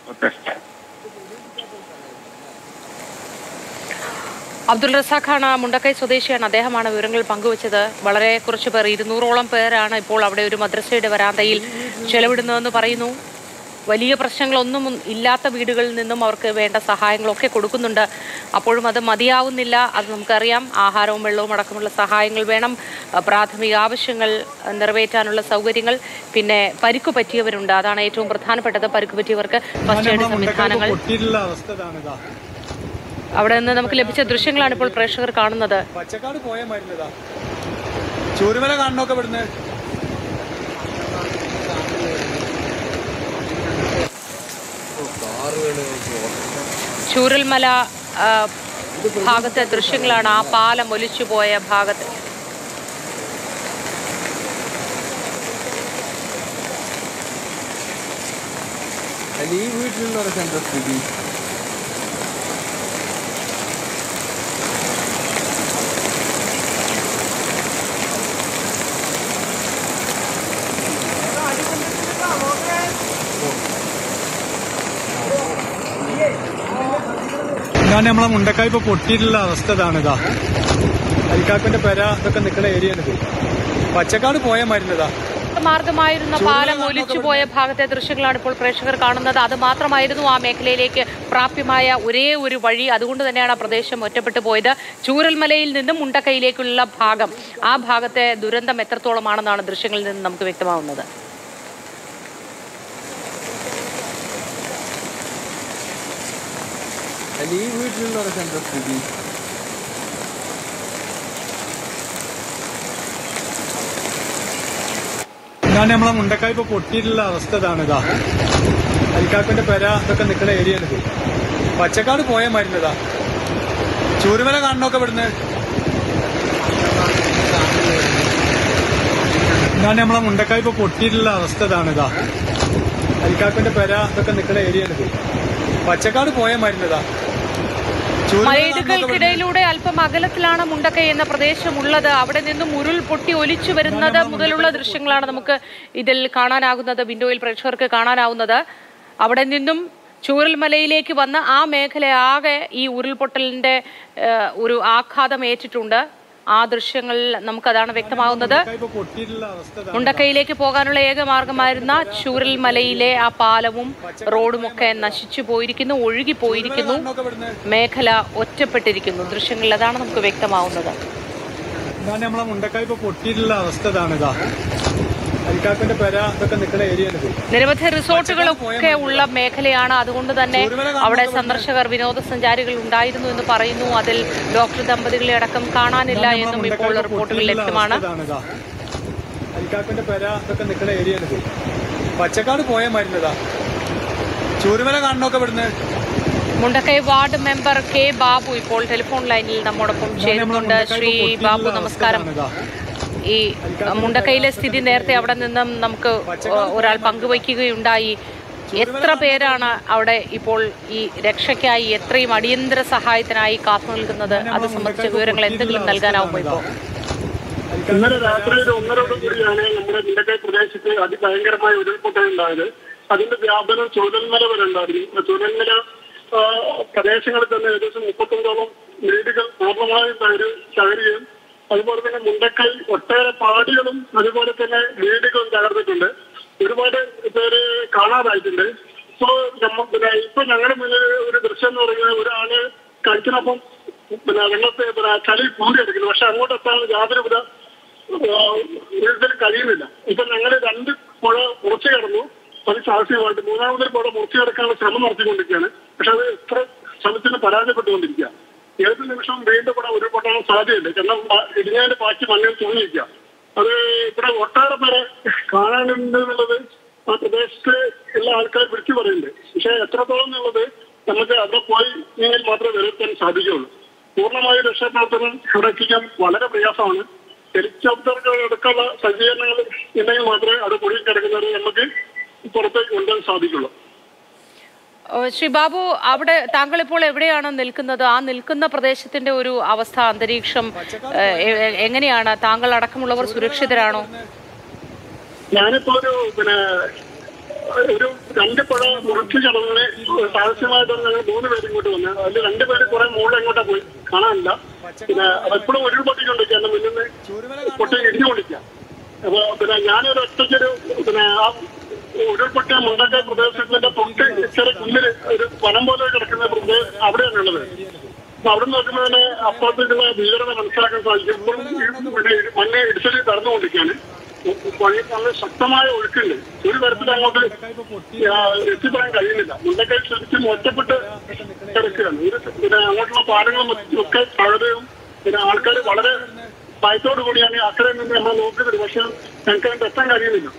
Okay Abdul റസാഖാണ് Mundakkai സ്വദേശിയാണ് അദ്ദേഹമാണ് വിവരങ്ങൾ പങ്കുവച്ചത് വളരെ കുറച്ച് പേർ ഇരുന്നൂറോളം പേരാണ് ഇപ്പോൾ അവിടെ ഒരു മദ്രസയുടെ വരാന്തയിൽ ചെലവിടുന്നതെന്ന് പറയുന്നു വലിയ പ്രശ്നങ്ങളൊന്നും ഇല്ലാത്ത വീടുകളിൽ നിന്നും അവർക്ക് വേണ്ട സഹായങ്ങളൊക്കെ കൊടുക്കുന്നുണ്ട് അപ്പോഴും അത് മതിയാവുന്നില്ല അത് നമുക്കറിയാം ആഹാരവും വെള്ളവും അടക്കമുള്ള സഹായങ്ങൾ വേണം അഹ് പ്രാഥമിക ആവശ്യങ്ങൾ അഹ് നിറവേറ്റാനുള്ള സൗകര്യങ്ങൾ പിന്നെ പരിക്കു പറ്റിയവരുണ്ട് അതാണ് ഏറ്റവും പ്രധാനപ്പെട്ടത് പരിക്കു പറ്റിയവർക്ക് ഫസ്റ്റ് എയ്ഡ് സംവിധാനങ്ങൾ പൊട്ടിയിട്ടുള്ള അവസ്ഥ ഇതാണിതാ അവിടെ നിന്ന് നമുക്ക് ലഭിച്ച ദൃശ്യങ്ങളാണ് ഇപ്പോൾ പ്രേക്ഷകർ കാണുന്നത് പച്ചക്കാട് പോയ മരുന്നതാ ചൂരുമല കാണണമൊക്കെ ഇവിടുന്ന് ചൂരൽമല ആ, ഭാഗത്തെ ദൃശ്യങ്ങളാണ് ആ പാലം ഒലിച്ചുപോയ ഭാഗത്ത് അല്ല ഈ വീട്ടിലുള്ളവരൊക്കെ എന്താ സ്ഥിതി ഇതാണ് നമ്മളെ മുണ്ടക്കായ് ഇപ്പൊ പൊട്ടിയിട്ടുള്ള അവസ്ഥ ഇതാണിതാ അരിക്കാക്കന്റെ പെര ഇതൊക്കെ നിൽക്കുന്ന ഏരിയയാണിത് പച്ചക്കാട് പോയ മരുന്നതാ മാർഗമായിരുന്ന പാലം ഒലിച്ചുപോയ ഭാഗത്തെ ദൃശ്യങ്ങളാണ് ഇപ്പോൾ പ്രേക്ഷകർ കാണുന്നത് അത് മാത്രമായിരുന്നു ആ മേഖലയിലേക്ക് പ്രാപ്യമായ ഒരേ ഒരു വഴി അതുകൊണ്ട് തന്നെയാണ് ആ പ്രദേശം ഒറ്റപ്പെട്ടു പോയത് ചൂരൽമലയിൽ നിന്നും മുണ്ടക്കൈയിലേക്കുള്ള ഭാഗം ആ ഭാഗത്തെ ദുരന്തം എത്രത്തോളമാണെന്നാണ് ദൃശ്യങ്ങളിൽ നിന്ന് നമുക്ക് വ്യക്തമാവുന്നത് അല്ല ഈ വീട്ടിലുള്ളവരൊക്കെ എന്താ സ്ഥിതി ഇതാണ് നമ്മളെ മുണ്ടക്കായ് ഇപ്പൊ പൊട്ടിയിട്ടുള്ള അവസ്ഥ ഇതാണിതാ അരിക്കാക്കന്റെ പെര ഇതൊക്കെ നിൽക്കുന്ന ഏരിയയാണിത് പച്ചക്കാട് പോയ മരുന്നതാ ചൂരുമല കാണണമൊക്കെ ഇവിടുന്ന് ഇതാണ് നമ്മളെ മുണ്ടക്കായ് ഇപ്പൊ പൊട്ടിയിട്ടുള്ള അവസ്ഥ ഇതാണിതാ അരിക്കാക്കന്റെ പെര ഇതൊക്കെ നിൽക്കുന്ന ഏരിയയാണിത് പച്ചക്കാട് പോയ മരുന്നതാ ചൂരുമല കാണണമൊക്കെ ഇവിടുന്ന് മലയിടുകൾക്കിടയിലൂടെ അല്പം അകലത്തിലാണ് മുണ്ടക്കൈ എന്ന പ്രദേശമുള്ളത് അവിടെ നിന്നും ഉരുൾ പൊട്ടി ഒലിച്ചു വരുന്നത് മുതലുള്ള ദൃശ്യങ്ങളാണ് നമുക്ക് ഇതിൽ കാണാനാകുന്നത് വിൻഡോയിൽ പ്രേക്ഷകർക്ക് കാണാനാവുന്നത് അവിടെ നിന്നും ചൂരൽമലയിലേക്ക് വന്ന് ആ മേഖല ആകെ ഈ ഉരുൾപൊട്ടലിന്റെ ഏഹ്, ഒരു ആഘാതം ഏറ്റിട്ടുണ്ട് ആ ദൃശ്യങ്ങളിൽ നമുക്കതാണ് വ്യക്തമാവുന്നത് മുണ്ടക്കായ് ഇപ്പൊ പൊട്ടിയിട്ടുള്ള അവസ്ഥ ഇതാ. മുണ്ടക്കൈയിലേക്ക് പോകാനുള്ള ഏക മാർഗമായിരുന്ന ചൂരൽമലയിലെ ആ പാലവും റോഡും ഒക്കെ നശിച്ചു പോയിരിക്കുന്നു ഒഴുകി പോയിരിക്കുന്നു കാണണമൊക്കെ ഇവിടുന്ന് മേഖല ഒറ്റപ്പെട്ടിരിക്കുന്നു ദൃശ്യങ്ങളിൽ അതാണ് നമുക്ക് വ്യക്തമാവുന്നത് ഇതാണ് നമ്മളെ മുണ്ടക്കായ് ഇപ്പൊ പൊട്ടിയിട്ടുള്ള അവസ്ഥ ഇതാണിതാ അരിക്കാക്കന്റെ പെര ഇതൊക്കെ നിൽക്കുന്ന ഏരിയയാണിത് നിരവധി റിസോർട്ടുകളൊക്കെ ഉള്ള മേഖലയാണ് അതുകൊണ്ട് തന്നെ അവിടെ സന്ദർശകർ വിനോദസഞ്ചാരികൾ ഉണ്ടായിരുന്നു എന്ന് പറയുന്നു അതിൽ ഡോക്ടർ ദമ്പതികളെ അടക്കം കാണാനില്ല എന്നും ഇപ്പോൾ റിപ്പോർട്ടുകൾ ലഭ്യമാണ് അരിക്കാക്കന്റെ പെര ഇതൊക്കെ നിൽക്കുന്ന ഏരിയയാണിത് പച്ചക്കാട് പോയ മരുന്നതാ ചൂരുമല കാണണമൊക്കെ ഇവിടുന്ന് Mundakkai ward member K Babu ഇപ്പോൾ ടെലിഫോൺ ലൈനിൽ നമ്മോടൊപ്പം ചേരുന്നുണ്ട് ശ്രീ ബാബു നമസ്കാരം ഈ മുണ്ടക്കൈയിലെ സ്ഥിതി നേരത്തെ അവിടെ നിന്നും നമുക്ക് ഒരാൾ പങ്കുവയ്ക്കുകയുണ്ടായി എത്ര പേരാണ് അവിടെ ഇപ്പോൾ ഈ രക്ഷയ്ക്കായി എത്രയും അടിയന്തര സഹായത്തിനായി കാത്തു നിൽക്കുന്നത് അത് സംബന്ധിച്ച വിവരങ്ങൾ എന്തെങ്കിലും നൽകാനാവുമോ ഇപ്പോൾ ഇന്നലെ രാത്രി ഒരു ഒന്നരോട് കൂടിയാണ് നമ്മുടെ മുണ്ടക്കൈ പ്രദേശത്ത് അതിഭയങ്കരമായ ഉരുൾപൊട്ടലുണ്ടായത് അതിന്റെ വ്യാപനം ചൂരൽമല വരെ ഉണ്ടായിരുന്നു ചൂരൽമല ആ, പ്രദേശങ്ങളിൽ തന്നെ ഏകദേശം മുപ്പത്തൊമ്പതോളം വീടുകൾ പൂർണ്ണമായും തകര് തകരുകയും അതുപോലെ തന്നെ മുണ്ടക്കൈ ഒട്ടേറെ പാടികളും അതുപോലെ തന്നെ വീടുകളും തകർന്നിട്ടുണ്ട് ഒരുപാട് പേര് കാണാതായിട്ടുണ്ട് ഇപ്പോ നമ്മ പിന്നെ ഇപ്പൊ ഞങ്ങളുടെ മുന്നിൽ ഒരു ദൃശ്യം എന്ന് പറയുന്നത് ഒരാള് കഴിച്ചിനൊപ്പം പിന്നെ വെള്ളത്തെ പിന്നെ ചളി മൂടിയെടുക്കുന്നു പക്ഷെ അങ്ങോട്ട് എത്താൻ യാതൊരുവിധ വീട്ടിൽ കഴിയുന്നില്ല ഇപ്പൊ ഞങ്ങൾ രണ്ട് പുഴ മുറിച്ചു കിടന്നു അത് സാഹസികമായിട്ട് മൂന്നാമതൊരു പുഴ മുറിച്ചു കിടക്കാനുള്ള ശ്രമം നടത്തിക്കൊണ്ടിരിക്കുകയാണ് പക്ഷെ അത് എത്ര ശ്രമത്തിന് പരാജയപ്പെട്ടുകൊണ്ടിരിക്കുക ഏത് നിമിഷവും വീണ്ടും ഇവിടെ ഉരുൾപൊട്ടാൻ സാധ്യതയുണ്ട് കാരണം ബ- ഇടിഞ്ഞതിന്റെ ബാക്കി മണ്ണിൽ തൂങ്ങിയിരിക്കുക അത് ഇവിടെ ഒട്ടേറെ പേരെ കാണാനുണ്ട് എന്നുള്ളത് ആ പ്രദേശത്ത് ഉള്ള ആൾക്കാർ വിളിച്ചു പറയുന്നുണ്ട് പക്ഷെ എത്രത്തോളം എന്നുള്ളത് നമുക്ക് അവിടെ പോയി എങ്കിൽ മാത്രമേ വിലയിരുത്താൻ സാധിക്കുകയുള്ളൂ പൂർണ്ണമായ രക്ഷാപ്രവർത്തനം ഇവിടെ എത്തിക്കാൻ വളരെ പ്രയാസമാണ് ഹെലികോപ്റ്ററുകൾ അടക്കമുള്ള സജ്ജീകരണങ്ങൾ ഉണ്ടെങ്കിൽ മാത്രമേ അത് കുടുങ്ങി കിടക്കുന്നവരെ നമുക്ക് പുറത്തേക്ക് കൊണ്ടുവരാൻ സാധിക്കുള്ളൂ ഏഹ് ശ്രീ ബാബു അവിടെ താങ്കൾ ഇപ്പോൾ എവിടെയാണ് നിൽക്കുന്നത് ആ നിൽക്കുന്ന പ്രദേശത്തിന്റെ ഒരു അവസ്ഥ അന്തരീക്ഷം ഏഹ്, എ- എങ്ങനെയാണ് താങ്കൾ അടക്കമുള്ളവർ സുരക്ഷിതരാണോ ഞാനിപ്പോ ഒരു പിന്നെ ഒരു രണ്ട് പുഴ മുറിച്ച് കടന്ന് താമസ്യമായിട്ടാണ് ഞങ്ങൾ മൂന്ന് പേര് ഇങ്ങോട്ട് വന്നത് അതിൽ രണ്ട് പേര് കുറെ മുകളിൽ എങ്ങോട്ടാ പോയി കാണാനില്ല പിന്നെ അതെപ്പോഴും ഉരുൾപൊട്ടിക്കൊണ്ടിരിക്കുക എന്റെ മുന്നിൽ നിന്ന് പൊട്ടി ഇടിഞ്ഞുകൊണ്ടിരിക്കുക അപ്പൊ പിന്നെ ഞാനൊരു ഒറ്റയ്ക്കൊരു പിന്നെ ആ ഉരുൾപൊട്ടിയ മുണ്ടക്കൽ പ്രദേശത്തിന്റെ തൊട്ട് ഇച്ചിരി കുന്നില് ഒരു വനം പോലെ കിടക്കുന്ന പ്രദേശം അവിടെയാണ് ഉള്ളത് അപ്പൊ അവിടെ നോക്കുമ്പോൾ തന്നെ അപ്പുറത്തേക്കുള്ള ഭീകരത മനസ്സിലാക്കാൻ സാധിക്കും ഇപ്പോഴും ഈ പിന്നെ മണ്ണ് ഇടിച്ചല് നടന്നുകൊണ്ടിരിക്കുകയാണ് വഴി നല്ല ശക്തമായ ഒഴുക്കുണ്ട് ഒരു തരത്തിൽ അങ്ങോട്ട് ആ, എത്തിപ്പെടാൻ കഴിയുന്നില്ല മുണ്ടക്കൈ ശരിക്കും ഒറ്റപ്പെട്ട് കിടക്കുകയാണ് ഒരു പിന്നെ അങ്ങോട്ടുള്ള പാലങ്ങളും ഒക്കെ താഴെയും പിന്നെ ആൾക്കാർ വളരെ ഭയത്തോടു കൂടിയാണ് അക്കരെ നിന്ന് നമ്മൾ നോക്കുന്നത് പക്ഷെ ഞങ്ങൾക്ക് അതിന്റെ എത്താൻ കഴിയുന്നില്ല